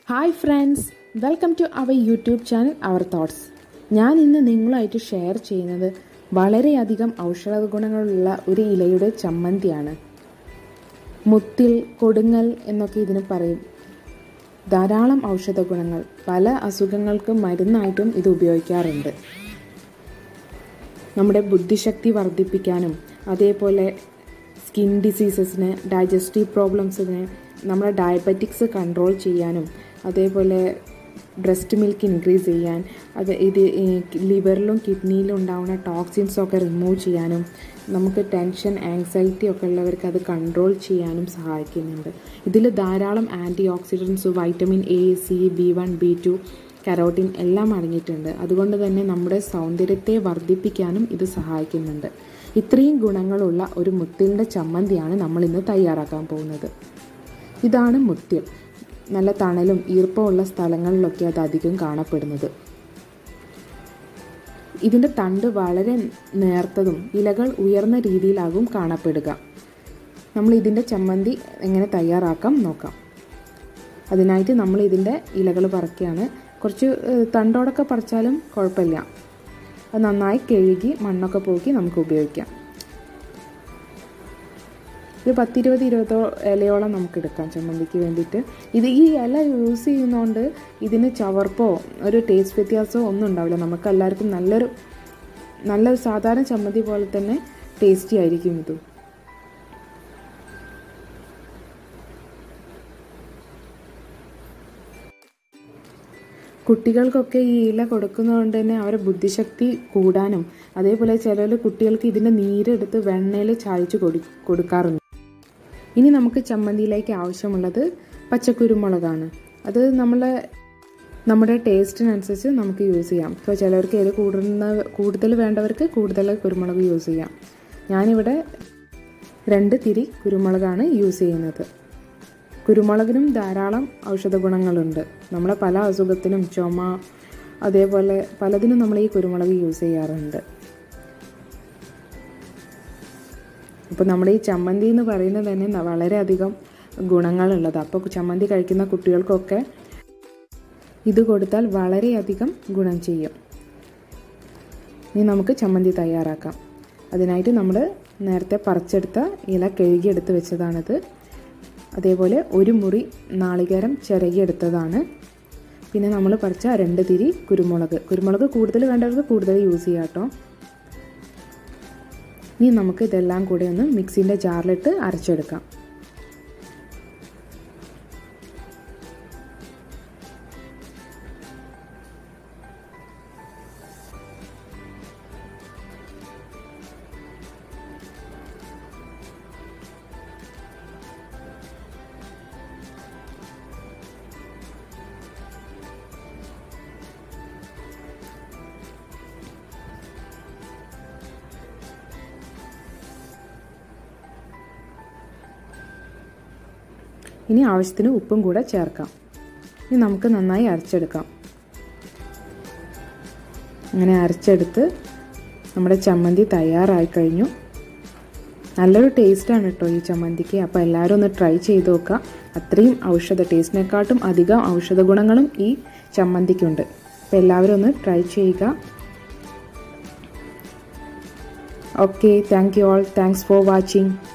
hi friends welcome to our YouTube channel our thoughts ഞാൻ ഇന്ന് നിങ്ങളുമായിട്ട് ഷെയർ ചെയ്യുന്നത് വളരെയധികം ഔഷധ ഗുണങ്ങളുള്ള ഒരു ഇലയുടെ ചമ്മന്തിയാണ് മുത്തിൽ കൊടുങ്ങൽ എന്നൊക്കെ ഇതിന് പറയും ധാരാളം ഔഷധ ഗുണങ്ങൾ പല അസുഖങ്ങൾക്ക് മരുന്നായിട്ടും ഇത് ഉപയോഗിക്കാറുണ്ട് നമ്മുടെ ബുദ്ധിശക്തി വർദ്ധിപ്പിക്കാനും അതേപോലെ സ്കിൻ ഡിസീസസിന് ഡൈജസ്റ്റീവ് പ്രോബ്ലംസിന് നമ്മുടെ ഡയബറ്റിക്സ് കൺട്രോൾ ചെയ്യാനും അതേപോലെ ബ്രസ്റ്റ് മിൽക്ക് ഇൻക്രീസ് ചെയ്യാൻ അത് ഇത് ലിവറിലും കിഡ്നിയിലും ഉണ്ടാവുന്ന ടോക്സിൻസ് ഒക്കെ റിമൂവ് ചെയ്യാനും നമുക്ക് ടെൻഷൻ ആങ്സൈറ്റി ഒക്കെ ഉള്ളവർക്ക് അത് കൺട്രോൾ ചെയ്യാനും സഹായിക്കുന്നുണ്ട് ഇതിൽ ധാരാളം antioxidants vitamin A C B one B two carotene എല്ലാം അടങ്ങിയിട്ടുണ്ട് അതുകൊണ്ട് തന്നെ നമ്മുടെ സൗന്ദര്യത്തെ വർദ്ധിപ്പിക്കാനും ഇത് സഹായിക്കുന്നുണ്ട് ഇത്രയും ഗുണങ്ങളുള്ള ഒരു മുത്തിലിൻ്റെ ചമ്മന്തിയാണ് നമ്മൾ ഇന്ന് തയ്യാറാക്കാൻ പോകുന്നത് ഇതാണ് മുത്തിൽ നല്ല തണലും ഈർപ്പമുള്ള സ്ഥലങ്ങളിലൊക്കെ അത് അധികം കാണപ്പെടുന്നത് ഇതിൻ്റെ തണ്ട് വളരെ നേർത്തതും ഇലകൾ ഉയർന്ന രീതിയിലാകും കാണപ്പെടുക നമ്മൾ ഇതിൻ്റെ ചമ്മന്തി എങ്ങനെ തയ്യാറാക്കാം നോക്കാം അതിനായിട്ട് നമ്മൾ ഇതിൻ്റെ ഇലകൾ പറിക്കുകയാണ് കുറച്ച് തണ്ടോടൊക്കെ പറിച്ചാലും കുഴപ്പമില്ല അത് നന്നായി കഴുകി മണ്ണൊക്കെ പോക്കി നമുക്ക് ഉപയോഗിക്കാം ഒരു പത്തിരുപത് ഇരുപതോ ഇലയോളം നമുക്ക് എടുക്കാം ചമ്മന്തിക്ക് വേണ്ടിയിട്ട് ഇത് ഈ ഇല യൂസ് ചെയ്യുന്നതുകൊണ്ട് ഇതിന് ചവർപ്പോ ഒരു ടേസ്റ്റ് വ്യത്യാസമോ ഒന്നും ഉണ്ടാവില്ല നമുക്ക് എല്ലാവർക്കും നല്ലൊരു നല്ലൊരു സാധാരണ ചമ്മന്തി പോലെ തന്നെ ടേസ്റ്റി ആയിരിക്കും ഇത് കുട്ടികൾക്കൊക്കെ ഈ ഇല കൊടുക്കുന്നതുകൊണ്ട് തന്നെ അവരെ ബുദ്ധിശക്തി കൂടാനും അതേപോലെ ചിലർ കുട്ടികൾക്ക് ഇതിൻ്റെ നീരെടുത്ത് വെണ്ണയിൽ ചായച്ച് കൊടു കൊടുക്കാറുണ്ട് ഇനി നമുക്ക് ചമ്മന്തിയിലേക്ക് ആവശ്യമുള്ളത് പച്ചക്കുരുമുളകാണ് അത് നമ്മളെ നമ്മുടെ ടേസ്റ്റിനനുസരിച്ച് നമുക്ക് യൂസ് ചെയ്യാം ഇപ്പോൾ ചിലവർക്ക് ഏത് കൂടുന്ന കൂടുതൽ വേണ്ടവർക്ക് കൂടുതൽ കുരുമുളക് യൂസ് ചെയ്യാം ഞാനിവിടെ രണ്ട് തിരി കുരുമുളകാണ് യൂസ് ചെയ്യുന്നത് കുരുമുളകിനും ധാരാളം ഔഷധ ഗുണങ്ങളുണ്ട് നമ്മളെ പല അസുഖത്തിനും ചുമ അതേപോലെ പലതിനും നമ്മൾ ഈ കുരുമുളക് യൂസ് ചെയ്യാറുണ്ട് അപ്പോൾ നമ്മുടെ ഈ ചമ്മന്തി എന്ന് പറയുന്നത് തന്നെ വളരെയധികം ഗുണങ്ങളുള്ളത് അപ്പോൾ ചമ്മന്തി കഴിക്കുന്ന കുട്ടികൾക്കൊക്കെ ഇത് കൊടുത്താൽ വളരെയധികം ഗുണം ചെയ്യും ഇനി നമുക്ക് ചമ്മന്തി തയ്യാറാക്കാം അതിനായിട്ട് നമ്മൾ നേരത്തെ പറിച്ചെടുത്ത ഇല കഴുകിയെടുത്ത് വെച്ചതാണിത് അതേപോലെ ഒരു മുറി നാളികേരം ചിരകിയെടുത്തതാണ് പിന്നെ നമ്മൾ പറിച്ച രണ്ട് തിരി കുരുമുളക് കുരുമുളക് കൂടുതൽ വേണ്ടവർക്ക് കൂടുതൽ യൂസ് ചെയ്യാം കേട്ടോ ഇനി നമുക്ക് ഇതെല്ലാം കൂടെ ഒന്ന് മിക്സിൻ്റെ ജാറിലിട്ട് അരച്ചെടുക്കാം ഇനി ആവശ്യത്തിന് ഉപ്പും കൂടെ ചേർക്കാം ഇനി നമുക്ക് നന്നായി അരച്ചെടുക്കാം അങ്ങനെ അരച്ചെടുത്ത് നമ്മുടെ ചമ്മന്തി തയ്യാറായി കഴിഞ്ഞു നല്ലൊരു ടേസ്റ്റാണ് കേട്ടോ ഈ ചമ്മന്തിക്ക് അപ്പോൾ എല്ലാവരും ഒന്ന് ട്രൈ ചെയ്ത് നോക്കുക അത്രയും ഔഷധ ടേസ്റ്റിനെക്കാട്ടും അധികം ഔഷധ ഗുണങ്ങളും ഈ ചമ്മന്തിക്കുണ്ട് അപ്പോൾ എല്ലാവരും ഒന്ന് ട്രൈ ചെയ്യുക okay thank you all thanks for watching